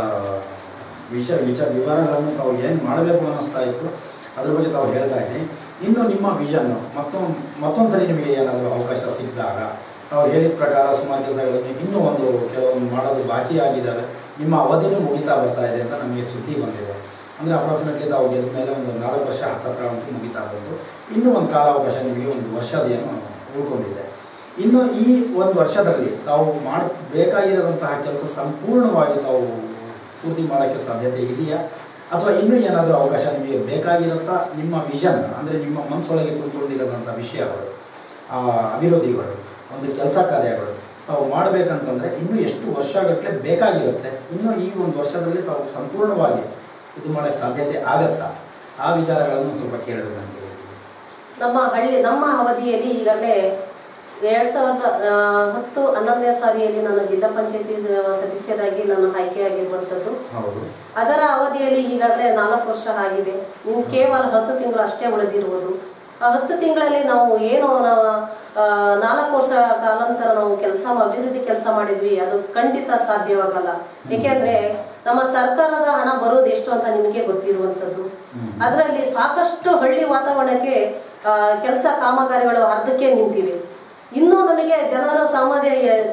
ವಿಷಯ ವಿಚಾರ ವಿವರಗಳನ್ನು ತಾವು ಏನು ಮಾಡಬೇಕು ಅನ್ನಿಸ್ತಾ ಇತ್ತು ಅದ್ರ ಬಗ್ಗೆ ತಾವು ಹೇಳ್ತಾ ಇದ್ರಿ ಇನ್ನು ನಿಮ್ಮ ವಿಷನ್ ಮತ್ತೊಂದು ಮತ್ತೊಂದು ಸರಿ ನಿಮಗೆ ಏನಾದರೂ ಅವಕಾಶ ಸಿಕ್ಕಿದಾಗ ತಾವು ಹೇಳಿದ ಪ್ರಕಾರ ಸುಮಾರು ಕೆಲಸಗಳನ್ನು ಇನ್ನೂ ಒಂದು ಕೆಲವೊಂದು ಮಾಡೋದು ಬಾಕಿ ಆಗಿದ್ದಾವೆ ನಿಮ್ಮ ಅವಧಿನೂ ಮುಗಿತಾ ಬರ್ತಾ ಇದೆ ಅಂತ ನಮಗೆ ಸುದ್ದಿ ಬಂದಿದೆ ಅಂದರೆ ಅಪ್ರಾಕ್ಸಿಮೇಟ್ಲಿ ತಾವು ಗೆದ್ದ ಮೇಲೆ ಒಂದು ನಾಲ್ಕು ವರ್ಷ ಹತ್ತತ್ರ ಅಂತೂ ಮುಗಿತಾ ಬಂತು ಇನ್ನೂ ಒಂದು ಕಾಲಾವಕಾಶ ನಿಮಗೆ ಒಂದು ವರ್ಷದ ಏನು ಉಳ್ಕೊಂಡಿದೆ ಇನ್ನು ಈ ಒಂದು ವರ್ಷದಲ್ಲಿ ತಾವು ಮಾಡಬೇಕಾಗಿರೋದಂತಹ ಕೆಲಸ ಸಂಪೂರ್ಣವಾಗಿ ತಾವು ಪೂರ್ತಿ ಮಾಡೋಕ್ಕೆ ಸಾಧ್ಯತೆ ಇದೆಯಾ ಅಥವಾ ಇನ್ನೂ ಏನಾದರೂ ಅವಕಾಶ ನಿಮಗೆ ಬೇಕಾಗಿರೋಂಥ ನಿಮ್ಮ ವಿಷನ್ ಅಂದರೆ ನಿಮ್ಮ ಮನಸ್ಸೊಳಗೆ ತುಂಬಿಕೊಂಡಿರೋದಂಥ ವಿಷಯಗಳು ಆ ಅಭಿವೃದ್ಧಿಗಳು ಒಂದು ಕೆಲಸ ಕಾರ್ಯಗಳು ತಾವು ಮಾಡಬೇಕಂತಂದರೆ ಇನ್ನೂ ಎಷ್ಟು ವರ್ಷಗಟ್ಟಲೆ ಬೇಕಾಗಿರುತ್ತೆ ಇನ್ನೂ ಈ ಒಂದು ವರ್ಷದಲ್ಲಿ ತಾವು ಸಂಪೂರ್ಣವಾಗಿ ಇದು ಮಾಡೋಕ್ಕೆ ಸಾಧ್ಯತೆ ಆಗತ್ತಾ ಆ ವಿಚಾರಗಳನ್ನು ಸ್ವಲ್ಪ ಕೇಳಬೇಕಂತ ಹೇಳಿದ್ದೀನಿ ನಮ್ಮ ಹಳ್ಳಿ ನಮ್ಮ ಅವಧಿಯಲ್ಲಿ ಈಗಾಗಲೇ ಎರಡ್ ಸಾವಿರದ ಆ, ಹತ್ತು ಹನ್ನೊಂದನೇ ಸಾರಿಯಲ್ಲಿ ನಾನು ಜಿಲ್ಲಾ ಪಂಚಾಯತಿ ಸದಸ್ಯರಾಗಿ ನಾನು ಆಯ್ಕೆಯಾಗಿರುವಂಥದ್ದು ಹೌದು ಅದರ ಅವಧಿಯಲ್ಲಿ ಈಗಾಗಲೇ ನಾಲ್ಕು ವರ್ಷ ಆಗಿದೆ ಇನ್ನು ಕೇವಲ ಹತ್ತು ತಿಂಗಳು ಅಷ್ಟೇ ಉಳಿದಿರುವುದು ಆ ಹತ್ತು ತಿಂಗಳಲ್ಲಿ ನಾವು ಏನು ನಾವು ಆ, ನಾಲ್ಕು ವರ್ಷ ಕಾಲಾಂತರ ನಾವು ಕೆಲಸ ಅಭಿವೃದ್ಧಿ ಕೆಲಸ ಮಾಡಿದ್ವಿ ಅದು ಖಂಡಿತ ಸಾಧ್ಯವಾಗಲ್ಲ ಏಕೆಂದ್ರೆ ನಮ್ಮ ಸರ್ಕಾರದ ಹಣ ಬರೋದು ಎಷ್ಟು ಅಂತ ನಿಮಗೆ ಗೊತ್ತಿರುವಂಥದ್ದು ಹ್ಮ್. ಅದರಲ್ಲಿ ಸಾಕಷ್ಟು ಹಳ್ಳಿ ವಾತಾವರಣಕ್ಕೆ ಕೆಲಸ ಕಾಮಗಾರಿಗಳು ಅರ್ಧಕ್ಕೆ ನಿಂತಿವೆ ಇನ್ನೂ ನಮಗೆ ಜನರ ಸಾಮಾನ್ಯ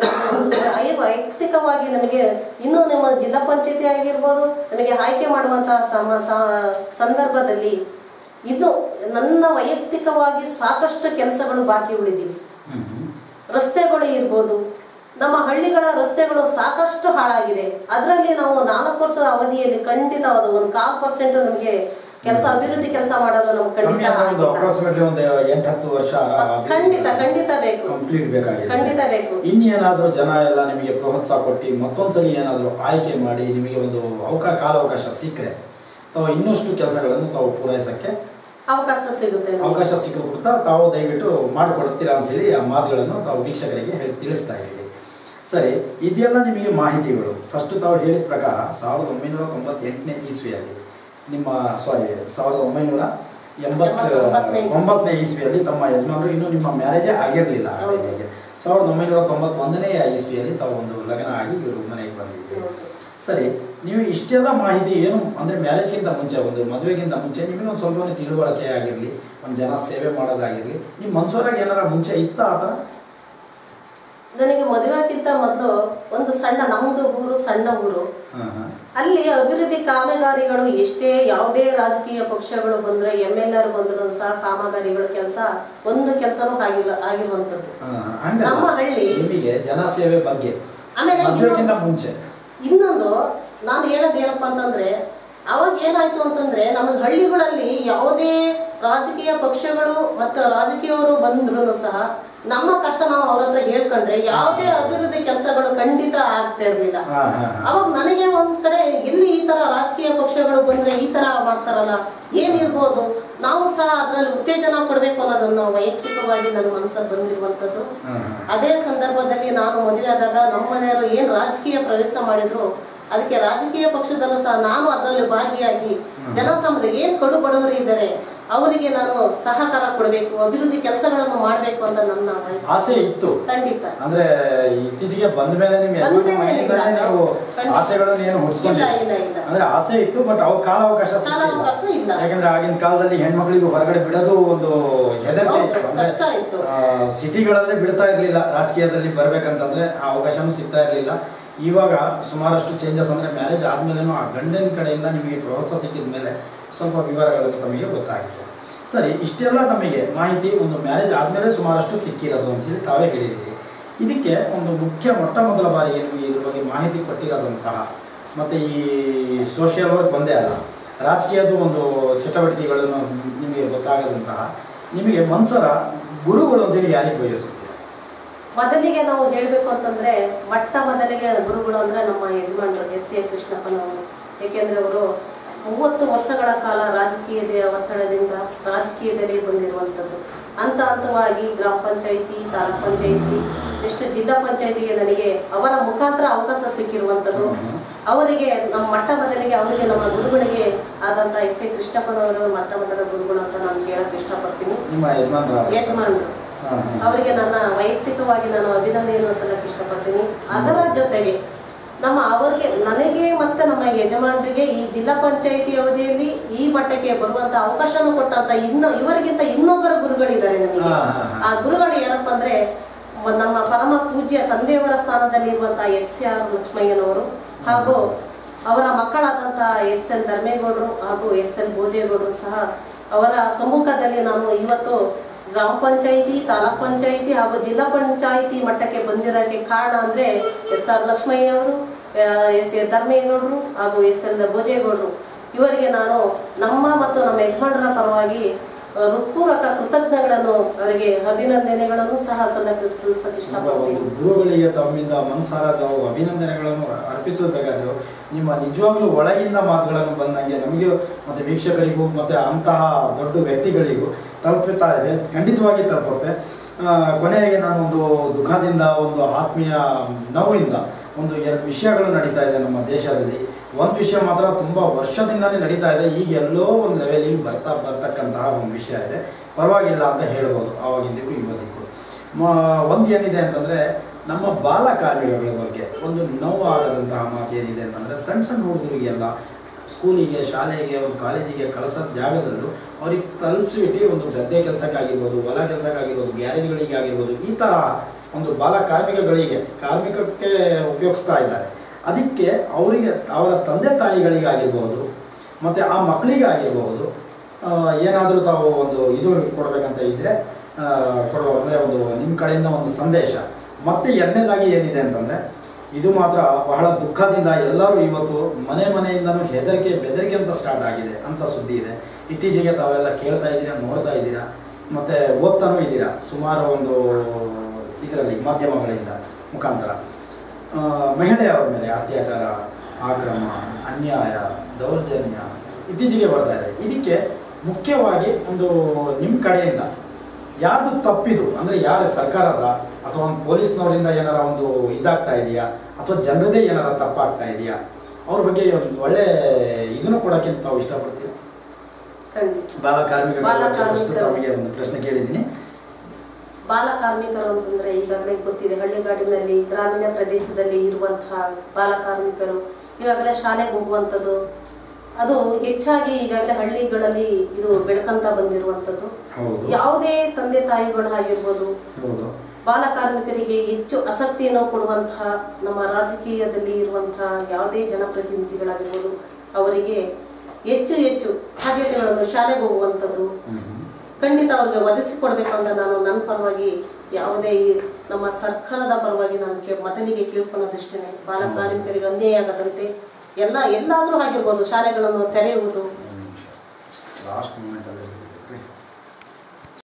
ಐ- ವೈಯಕ್ತಿಕವಾಗಿ ನಮಗೆ ಇನ್ನೂ ನಿಮ್ಮ ಜಿಲ್ಲಾ ಪಂಚಾಯತಿ ಆಗಿರ್ಬೋದು ನಮಗೆ ಆಯ್ಕೆ ಮಾಡುವಂತಹ ಸಮ ಸ- ಸಂದರ್ಭದಲ್ಲಿ ಇನ್ನು ನನ್ನ ವೈಯಕ್ತಿಕವಾಗಿ ಸಾಕಷ್ಟು ಕೆಲಸಗಳು ಬಾಕಿ ಉಳಿದಿವೆ ಹ್ಮ್ ಹ್ಮ್. ರಸ್ತೆಗಳು ಇರ್ಬೋದು ನಮ್ಮ ಹಳ್ಳಿಗಳ ರಸ್ತೆಗಳು ಸಾಕಷ್ಟು ಹಾಳಾಗಿದೆ ಅದರಲ್ಲಿ ನಾವು ನಾಲ್ಕು ವರ್ಷದ ಅವಧಿಯಲ್ಲಿ ಖಂಡಿತ ಅದು ಒಂದು ಕಾಲ್ ಪರ್ಸೆಂಟ್ ನಮಗೆ ಕೆಲಸ ಅಭಿವೃದ್ಧಿ ಕೆಲಸ ಮಾಡಲು ನಮ್ಗೆ ಕಮ್ಮಿ ಖಂಡಿತ ಅಂದ್ರೆ ಒಂದು ಆಗಿಲ್ಲ ಅಪ್ರಾಕ್ಸಿಮೇಟ್ಲಿ ಒಂದು ಎಂಟು ಹತ್ತು ವರ್ಷ ಖಂಡಿತ ಖಂಡಿತ ಬೇಕು ಕಂಪ್ಲೀಟ್ ಬೇಕಾಗಿದೆ ಖಂಡಿತ ಬೇಕು ಇನ್ನೇನಾದ್ರೂ ಜನ ಎಲ್ಲ ನಿಮಗೆ ಪ್ರೋತ್ಸಾಹ ಕೊಟ್ಟು ಮತ್ತೊಂದ್ಸಲಿ ಏನಾದರೂ ಆಯ್ಕೆ ಮಾಡಿ ನಿಮಗೆ ಒಂದು ಅವಕಾಶ ಕಾಲಾವಕಾಶ ಸಿಕ್ಕರೆ ತಾವು ಇನ್ನಷ್ಟು ಕೆಲಸಗಳನ್ನು ತಾವು ಪೂರೈಸಕ್ಕೆ ಅವಕಾಶ ಸಿಗುತ್ತೆ ನಮಗೆ. ಅವಕಾಶ ಸಿಕ್ಕಿಬಿಡ್ತಾ ತಾವು ದಯವಿಟ್ಟು ಮಾಡಿಕೊಡ್ತೀರಾ ಅಂತ ಹೇಳಿ ಆ ಮಾತುಗಳನ್ನು ತಾವು ವೀಕ್ಷಕರಿಗೆ ಹೇಳಿ ತಿಳಿಸ್ತಾ ಇದ್ದೀವಿ ಸರಿ ಇದೆಲ್ಲ ನಿಮಗೆ ಮಾಹಿತಿಗಳು ಫಸ್ಟ್ ತಾವು ಹೇಳಿದ ಪ್ರಕಾರ ಸಾವಿರದ ಒಂಬೈನೂರ ತೊಂಬತ್ತೆಂಟನೇ ಇಸ್ವಿಯಲ್ಲಿ ನಿಮ್ಮ ಸಾರಿ ಸಾವಿರದ ಒಂಬೈನೂರ ಎಂಬತ್ತ ಎಂಬತ್ತೊಂಬತ್ತನೇ ಇಸ್ವಿ. ಒಂಬತ್ತನೇ ಇಸ್ವಿಯಲ್ಲಿ ತಮ್ಮ ಯಜಮಾನರು ಇನ್ನೂ ನಿಮ್ಮ ಮ್ಯಾರೇಜೇ ಆಗಿರಲಿಲ್ಲ ಆ ಹೌದು. ಟೈಮಿಗೆ. ಸಾವಿರದ ಒಂಬೈನೂರ ತೊಂಬತ್ತೊಂದನೇ ಇಸ್ವಿಯಲ್ಲಿ ತಾವು ಒಂದು ಲಗ್ನ ಆಗಿ ಇವರು ಮನೆಗೆ ಬಂದಿದ್ದೀರಿ ಹೌದು. ಸರಿ ನೀವು ಇಷ್ಟೆಲ್ಲ ಮಾಹಿತಿ ಏನು ಅಂದರೆ ಮ್ಯಾರೇಜ್ಗಿಂತ ಮುಂಚೆ ಒಂದು ಮದುವೆಗಿಂತ ಮುಂಚೆ ನಿಮಗೆ ಒಂದು ಸ್ವಲ್ಪ ತಿಳುವಳಿಕೆ ಆಗಿರಲಿ ಒಂದು ಜನ ಸೇವೆ ಮಾಡೋದಾಗಿರಲಿ ನಿಮ್ಮ ಮನ್ಸೂರಾಗ ಏನಾರ ಮುಂಚೆ ಇತ್ತ ಆ ಥರ ನನಗೆ ಮದುವೆಗಿಂತ ಮೊದಲು ಒಂದು ಸಣ್ಣ ನಮ್ಮದು ಊರು ಸಣ್ಣ ಊರು ಹಾಂ ಹಾಂ ಅಲ್ಲಿ ಅಭಿವೃದ್ಧಿ ಕಾಮಗಾರಿಗಳು ಎಷ್ಟೇ ಯಾವುದೇ ರಾಜಕೀಯ ಪಕ್ಷಗಳು ಬಂದ್ರೆ ಎಮ್ ಎಲ್ ಆರ್ ಬಂದ್ರು ಸಹ ಕಾಮಗಾರಿಗಳು ಕೆಲಸ ಒಂದು ಕೆಲಸನೂ ಆಗಿಲ್ಲ ಆಗಿರುವಂತದ್ದು ಹಂಗಲ್ಲ ನಮ್ಮ ಹಳ್ಳಿ ನಿಮಗೆ ಜನಸೇವೆ ಬಗ್ಗೆ ಆಮೇಲೆ ಮದುವೆಗಿಂತ ಇನ್ನೊಂದು- ಮುಂಚೆ ಇನ್ನೊಂದು ನಾನು ಹೇಳೋದು ಏನಪ್ಪಾ ಅಂತಂದ್ರೆ ಅವಾಗ ಏನಾಯ್ತು ಅಂತಂದ್ರೆ ನಮ್ಮ ಹಳ್ಳಿಗಳಲ್ಲಿ ಯಾವುದೇ ರಾಜಕೀಯ ಪಕ್ಷಗಳು ಮತ್ತು ರಾಜಕೀಯವರು ಬಂದ್ರು ಸಹ ನಮ್ಮ ಕಷ್ಟ ನಾವು ಅವ್ರ ಹತ್ರ ಹೇಳ್ಕೊಂಡ್ರೆ ಯಾವುದೇ ಅಭಿವೃದ್ಧಿ ಕೆಲಸಗಳು ಖಂಡಿತ ಆಗ್ತಾ ಇರ್ಲಿಲ್ಲ ಹಾಂ ಹಾಂ ಹಾಂ ಅವಾಗ ನನಗೆ ಒಂದ್ ಕಡೆ ಎಲ್ಲಿ ಈ ತರ ರಾಜಕೀಯ ಪಕ್ಷಗಳು ಬಂದ್ರೆ ಈ ತರ ಮಾಡ್ತಾರಲ್ಲ ಏನಿರ್ಬೋದು ನಾವು ಸಹ ಅದರಲ್ಲಿ ಉತ್ತೇಜನ ಕೊಡ್ಬೇಕು ಅನ್ನೋದನ್ನು ವೈಯಕ್ತಿಕವಾಗಿ ನನ್ನ ಮನಸ್ಸಲ್ಲಿ ಬಂದಿರುವಂತದ್ದು ಹಾಂ ಅದೇ ಸಂದರ್ಭದಲ್ಲಿ ನಾನು ಮದುವೆ ಆದಾಗ ನಮ್ಮ ಮನೆಯವರು ಏನ್ ರಾಜಕೀಯ ಪ್ರವೇಶ ಮಾಡಿದ್ರು ಅದಕ್ಕೆ ರಾಜಕೀಯ ಪಕ್ಷದಲ್ಲೂ ಸಹ ನಾನು ಅದರಲ್ಲಿ ಭಾಗಿಯಾಗಿ ಜನಸಮುದಾಯ ಏನ್ ಕಡು ಬಡವರು ಇದ್ದಾರೆ ಅವರಿಗೆ ನಾನು ಸಹಕಾರ ಕೊಡಬೇಕು ಅಭಿವೃದ್ಧಿ ಕೆಲಸಗಳನ್ನು ಮಾಡಬೇಕು ಅಂತ ನನ್ನ ಬಯಕೆ. ಆಸೆ ಇತ್ತು ಖಂಡಿತ ಅಂದ್ರೆ ಇತ್ತೀಚೆಗೆ ಬಂದ ಮೇಲೆ ನಿಮ್ಮ ಬಂದ ಯಜಮಾನ ಮೇಲೆ ಮನೆಯಿಂದಲೇ ಇಲ್ಲ. ನೀವು ಖಂಡಿತ. ಆಸೆಗಳನ್ನು ಏನು ಇಲ್ಲ ಹುಡ್ಸ್ಕೊಂಡಿಲ್ಲ ಇಲ್ಲ ಇಲ್ಲ ಅಂದ್ರೆ ಆಸೆ ಇತ್ತು ಬಟ್ ಅವು ಕಾಲಾವಕಾಶ ಕಾಲಾವಕಾಶ ಇಲ್ಲ. ಸಿಕ್ಕಿಲ್ಲ ಯಾಕಂದ್ರೆ ಆಗಿನ ಕಾಲದಲ್ಲಿ ಹೆಣ್ಮಕ್ಳಿಗೆ ಹೊರಗಡೆ ಬಿಡೋದು ಒಂದು ಹೆದರಿಕೆ ಹೌದು, ಇತ್ತು ಅಂದ್ರೆ ಕಷ್ಟ ಇತ್ತು. ಆ, ಸಿಟಿಗಳಲ್ಲೇ ಬಿಡ್ತಾ ಇರ್ಲಿಲ್ಲ ರಾಜಕೀಯದಲ್ಲಿ ಬರ್ಬೇಕಂತಂದ್ರೆ ಆ ಅವಕಾಶನೂ ಸಿಗ್ತಾ ಇರ್ಲಿಲ್ಲ ಇವಾಗ ಸುಮಾರಷ್ಟು ಚೇಂಜಸ್ ಅಂದ್ರೆ ಮ್ಯಾರೇಜ್ ಆದ್ಮೇಲೆನೂ ಆ ಗಂಡನ ಕಡೆಯಿಂದ ನಿಮಗೆ ಪ್ರೋತ್ಸಾಹ ಸಿಕ್ಕಿದ ಮೇಲೆ ಸ್ವಲ್ಪ ವಿವರಗಳು ತಮಗೆ ಗೊತ್ತಾಗಿದೆ ಸರಿ ಇಷ್ಟೆಲ್ಲ ತಮಗೆ ಮಾಹಿತಿ ಒಂದು ಮ್ಯಾರೇಜ್ ಆದ್ಮೇಲೆ ಸುಮಾರಷ್ಟು ಸಿಕ್ಕಿರೋದು ಅಂತ ಹೇಳಿ ತಾವೇ ಹೇಳಿದ್ದೀರಿ ಇದಕ್ಕೆ ಒಂದು ಮುಖ್ಯ ಮೊಟ್ಟ ಮೊದಲ ಬಾರಿಗೆ ನಿಮಗೆ ಇದ್ರ ಬಗ್ಗೆ ಮಾಹಿತಿ ಕೊಟ್ಟಿರೋದಂತಹ ಮತ್ತು ಈ ಸೋಷಿಯಲ್ ವರ್ಕ್ ಒಂದೇ ಅಲ್ಲ ರಾಜಕೀಯದ ಒಂದು ಚಟುವಟಿಕೆಗಳನ್ನು ನಿಮಗೆ ಗೊತ್ತಾಗದಂತಹ ನಿಮಗೆ ಮನ್ಸರ ಗುರುಗಳು ಅಂತೇಳಿ ಯಾರಿಗೆ ಬಯಸುತ್ತೆ ಮೊದಲಿಗೆ ನಾವು ಹೇಳಬೇಕು ಅಂತಂದ್ರೆ ಮೊಟ್ಟ ಮೊದಲಿಗೆ ಗುರುಗಳು ಅಂದ್ರೆ ನಮ್ಮ ಯಜಮಾನರು ಎಸ್ ಎ ಕೃಷ್ಣಪ್ಪನವರು ಏಕೆಂದ್ರೆ ಅವರು ಮೂವತ್ತು ವರ್ಷಗಳ ಕಾಲ ರಾಜಕೀಯದ ಒತ್ತಡದಿಂದ ರಾಜಕೀಯದಲ್ಲಿ ಬಂದಿರುವಂಥದ್ದು ಹಂತ ಹಂತವಾಗಿ ಗ್ರಾಮ ಪಂಚಾಯಿತಿ ತಾಲೂಕ್ ಪಂಚಾಯಿತಿ ನೆಕ್ಸ್ಟ್ ಜಿಲ್ಲಾ ಪಂಚಾಯಿತಿಗೆ ನನಗೆ ಅವರ ಮುಖಾಂತರ ಅವಕಾಶ ಸಿಕ್ಕಿರುವಂಥದ್ದು ಅವರಿಗೆ ನಮ್ಮ ಮೊಟ್ಟ ಮೊದಲಿಗೆ ಅವರಿಗೆ ನಮ್ಮ ಗುರುಗಳಿಗೆ ಆದಂಥ ಎಸ್ ಎ ಕೃಷ್ಣಪ್ಪನವರು ಮೊಟ್ಟ ಮೊದಲ ಗುರುಗಳು ಅಂತ ನಾನು ಹೇಳಕ್ಕೆ ಇಷ್ಟಪಡ್ತೀನಿ ನಿಮ್ಮ ಯಜಮಾನರ ಯಜಮಾನರು ಹಾಂ ಹಾಂ ಅವರಿಗೆ ನನ್ನ ವೈಯಕ್ತಿಕವಾಗಿ ನಾನು ಅಭಿನಂದನೆಯನ್ನು ಸಲ್ಲಕ್ಕೆ ಇಷ್ಟಪಡ್ತೀನಿ ಅದರ ಜೊತೆಗೆ ನಮ್ಮ ಅವರಿಗೆ ನನಗೆ ಮತ್ತೆ ನಮ್ಮ ಯಜಮಾನರಿಗೆ ಈ ಜಿಲ್ಲಾ ಪಂಚಾಯಿತಿ ಅವಧಿಯಲ್ಲಿ ಈ ಮಟ್ಟಕ್ಕೆ ಬರುವಂತ ಅವಕಾಶನೂ ಕೊಟ್ಟಂತ ಇನ್ನು ಇವರಿಗಿಂತ ಇನ್ನೊಬ್ಬರು ಗುರುಗಳಿದ್ದಾರೆ ನಮಗೆ ಹಾ, ಹಾ, ಹಾ. ಆ ಗುರುಗಳು ಏನಪ್ಪ ಅಂದ್ರೆ ಮ- ನಮ್ಮ ಪರಮ ಪೂಜ್ಯ ತಂದೆಯವರ ಸ್ಥಾನದಲ್ಲಿ ಇರುವಂತಹ ಎಸ್ ಆರ್ ಲಕ್ಷ್ಮಯ್ಯನವರು ಹಾಗೂ ಅವರ ಮಕ್ಕಳಾದಂಥ ಎಸ್ ಎಲ್ ಧರ್ಮೇಗೌಡರು ಹಾಗೂ ಎಸ್ ಎಲ್ ಭೋಜೇಗೌಡರು ಸಹ ಅವರ ಸಮ್ಮುಖದಲ್ಲಿ ನಾನು ಇವತ್ತು ಗ್ರಾಮ ಪಂಚಾಯಿತಿ ತಾಲೂಕ್ ಪಂಚಾಯಿತಿ ಹಾಗೂ ಜಿಲ್ಲಾ ಪಂಚಾಯಿತಿ ಮಟ್ಟಕ್ಕೆ ಬಂದಿರೋಕ್ಕೆ ಕಾರಣ ಅಂದ್ರೆ ಎಸ್ ಆರ್ ಲಕ್ಷ್ಮಯ್ಯ ಅವರು ಎಸ್ ಎ ಧರ್ಮೇಗೌಡರು ಹಾಗೂ ಎಸ್ ಎಲ್ ಭೋಜೇಗೌಡರು ಇವರಿಗೆ ನಾನು ನಮ್ಮ ಮತ್ತು ನಮ್ಮ ಯಜಮಾನರ ಪರವಾಗಿ ಆ, ಹೃತ್ಪೂರ್ವಕ ಕೃತಜ್ಞಗಳನ್ನು ಅವರಿಗೆ ಅಭಿನಂದನೆಗಳನ್ನು ಸಹ ಸಲ್ಲಕ್ಕೆ ಸಲ್ಲಿಸಕ್ಕೆ ಇಷ್ಟಪಡ್ತೀನಿ ಒಂದು ಗುರುಗಳಿಗೆ ತಮ್ಮಿಂದ ಮನ್ಸಾರ ತಾವು ಅಭಿನಂದನೆಗಳನ್ನು ಅರ್ಪಿಸಬೇಕಾದ್ರು ನಿಮ್ಮ ನಿಜವಾಗ್ಲೂ ಒಳಗಿಂದ ಮಾತುಗಳನ್ನು ಬಂದಂಗೆ ನಮಗೆ ಮತ್ತು ವೀಕ್ಷಕರಿಗೂ ಮತ್ತು ಅಂತಹ ದೊಡ್ಡ ವ್ಯಕ್ತಿಗಳಿಗೂ ತಲುಪುತ್ತಾ ಇದೆ ಖಂಡಿತವಾಗಿ ತಲುಪುತ್ತೆ ಆ, ಕೊನೆಗೆ ನಾನು ಒಂದು ದುಃಖದಿಂದ ಒಂದು ಆತ್ಮೀಯ ನೋವಿಂದ ಒಂದು ಎರಡು ವಿಷಯಗಳು ನಡೀತಾ ಇದೆ ನಮ್ಮ ದೇಶದಲ್ಲಿ ಒಂದು ವಿಷಯ ಮಾತ್ರ ತುಂಬ ವರ್ಷದಿಂದನೇ ನಡೀತಾ ಇದೆ ಈಗ ಎಲ್ಲೋ ಒಂದು ಲೆವೆಲಿಗೆ ಬರ್ತಾ ಬರ್ತಕ್ಕಂತಹ ಒಂದು ವಿಷಯ ಇದೆ ಪರವಾಗಿಲ್ಲ ಅಂತ ಹೇಳ್ಬೋದು ಆವಾಗಿದ್ದಕ್ಕೂ ಇವತ್ತಿಗೂ ಮ- ಒಂದು ಏನಿದೆ ಅಂತಂದರೆ ನಮ್ಮ ಬಾಲ ಕಾರ್ಮಿಕಗಳ ಬಗ್ಗೆ ಒಂದು ನೋವು ಆಗದಂತಹ ಮಾತು ಏನಿದೆ ಅಂತಂದರೆ ಸಣ್ಣ ಸಣ್ಣ ಹುಡುಗರಿಗೆಲ್ಲ ಸ್ಕೂಲಿಗೆ ಶಾಲೆಗೆ ಒಂದು ಕಾಲೇಜಿಗೆ ಕಳಿಸೋ ಜಾಗದಲ್ಲೂ ಅವ್ರಿಗೆ ತಲುಪಿಸಿಬಿಟ್ಟು ಒಂದು ಗದ್ದೆ ಕೆಲಸಕ್ಕಾಗಿರ್ಬೋದು ಹೊಲ ಕೆಲಸಕ್ಕಾಗಿರ್ಬೋದು ಗ್ಯಾರೇಜ್ಗಳಿಗೆ ಆಗಿರ್ಬೋದು ಈ ಥರ ಒಂದು ಬಾಲ ಕಾರ್ಮಿಕಗಳಿಗೆ ಕಾರ್ಮಿಕಕ್ಕೆ ಉಪಯೋಗಿಸ್ತಾ ಇದ್ದಾರೆ ಅದಕ್ಕೆ ಅವರಿಗೆ ಅವರ ತಂದೆ ತಾಯಿಗಳಿಗಾಗಿರ್ಬೋದು ಮತ್ತು ಆ ಮಕ್ಕಳಿಗಾಗಿರ್ಬೋದು ಏನಾದರೂ ತಾವು ಒಂದು ಇದು ಕೊಡಬೇಕಂತ ಇದ್ದರೆ ಕೊಡುವ ಅಂದರೆ ಒಂದು ನಿಮ್ಮ ಕಡೆಯಿಂದ ಒಂದು ಸಂದೇಶ ಮತ್ತೆ ಎರಡನೇದಾಗಿ ಏನಿದೆ ಅಂತಂದರೆ ಇದು ಮಾತ್ರ ಬಹಳ ದುಃಖದಿಂದ ಎಲ್ಲರೂ ಇವತ್ತು ಮನೆ ಮನೆಯಿಂದನೂ ಹೆದರಿಕೆ ಬೆದರಿಕೆ ಅಂತ ಸ್ಟಾರ್ಟ್ ಆಗಿದೆ ಅಂತ ಸುದ್ದಿ ಇದೆ ಇತ್ತೀಚೆಗೆ ತಾವೆಲ್ಲ ಕೇಳ್ತಾ ಇದ್ದೀರಾ ನೋಡ್ತಾ ಇದ್ದೀರಾ ಮತ್ತು ಓದ್ತಾನೂ ಇದ್ದೀರಾ ಸುಮಾರು ಒಂದು ಇದರಲ್ಲಿ ಮಾಧ್ಯಮಗಳಿಂದ ಮುಖಾಂತರ ಆ, ಮಹಿಳೆಯರ ಮೇಲೆ ಅತ್ಯಾಚಾರ ಆಕ್ರಮ ಅನ್ಯಾಯ ದೌರ್ಜನ್ಯ ಇತ್ತೀಚೆಗೆ ಬರ್ತಾ ಇದೆ ಇದಕ್ಕೆ ಮುಖ್ಯವಾಗಿ ಒಂದು ನಿಮ್ಮ ಕಡೆಯಿಂದ ಯಾರ್ದು ತಪ್ಪಿದು ಅಂದರೆ ಯಾರು ಸರ್ಕಾರದ ಅಥವಾ ಒಂದು ಪೊಲೀಸ್ನವರಿಂದ ಏನಾರ ಒಂದು ಇದಾಗ್ತಾ ಇದೆಯಾ ಅಥವಾ ಜನರದೇ ಏನಾರ ತಪ್ಪಾಗ್ತಾ ಇದೆಯಾ ಅವ್ರ ಬಗ್ಗೆ ಒಂದು ಒಳ್ಳೆ ಇದನ್ನು ಕೊಡೋಕ್ಕೆ ತಾವು ಇಷ್ಟಪಡ್ತೀರಾ ಖಂಡಿತ ಬಾಲ ಕಾರ್ಮಿಕರ ಬಾಲ ಬಗ್ಗೆ first ಕಾರ್ಮಿಕರು. ತಮಗೆ ಒಂದು ಪ್ರಶ್ನೆ ಕೇಳಿದ್ದೀನಿ ಬಾಲ ಕಾರ್ಮಿಕರು ಅಂತಂದ್ರೆ ಈಗಾಗಲೇ ಗೊತ್ತಿದೆ ಹಳ್ಳಿಗಾಡಿನಲ್ಲಿ ಗ್ರಾಮೀಣ ಪ್ರದೇಶದಲ್ಲಿ ಇರುವಂತಹ ಬಾಲ ಕಾರ್ಮಿಕರು ಈಗಾಗಲೇ ಶಾಲೆಗೆ ಹೋಗುವಂಥದ್ದು ಅದು ಹೆಚ್ಚಾಗಿ ಈಗಾಗಲೇ ಹಳ್ಳಿಗಳಲ್ಲಿ ಇದು ಬೆಳಕಂತ ಬಂದಿರುವಂಥದ್ದು ಹೌದು ಯಾವುದೇ ತಂದೆ ತಾಯಿಗಳು ಆಗಿರ್ಬೋದು ಹೌದು ಬಾಲ ಕಾರ್ಮಿಕರಿಗೆ ಹೆಚ್ಚು ಆಸಕ್ತಿಯನ್ನು ಕೊಡುವಂತಹ ನಮ್ಮ ರಾಜಕೀಯದಲ್ಲಿ ಇರುವಂತಹ ಯಾವುದೇ ಜನಪ್ರತಿನಿಧಿಗಳಾಗಿರ್ಬೋದು ಅವರಿಗೆ ಹೆಚ್ಚು ಹೆಚ್ಚು ಆದ್ಯತೆಗಳನ್ನು ಶಾಲೆಗೆ ಹೋಗುವಂಥದ್ದು ಹ್ಮ್. ಖಂಡಿತ ಅವ್ರಿಗೆ ಒದಗಿಸಿಕೊಡ್ಬೇಕು ಅಂತ ನಾನು ನನ್ನ ಪರವಾಗಿ ಯಾವುದೇ ಈ ನಮ್ಮ ಸರ್ಕಾರದ ಪರವಾಗಿ ನಾನು ಕೇ ಮೊದಲಿಗೆ ಕೇಳ್ಕೊಳ್ಳೋದಿಷ್ಟೇ ಬಾಲ ಕಾರ್ಮಿಕರಿಗೆ ಅನ್ಯಾಯ ಆಗದಂತೆ ಎಲ್ಲ ಎಲ್ಲಾದರೂ ಆಗಿರ್ಬೋದು ಶಾಲೆಗಳನ್ನು ತೆರೆಯುವುದು ಲಾಸ್ಟ್ ಮೂಮೆಂಟ್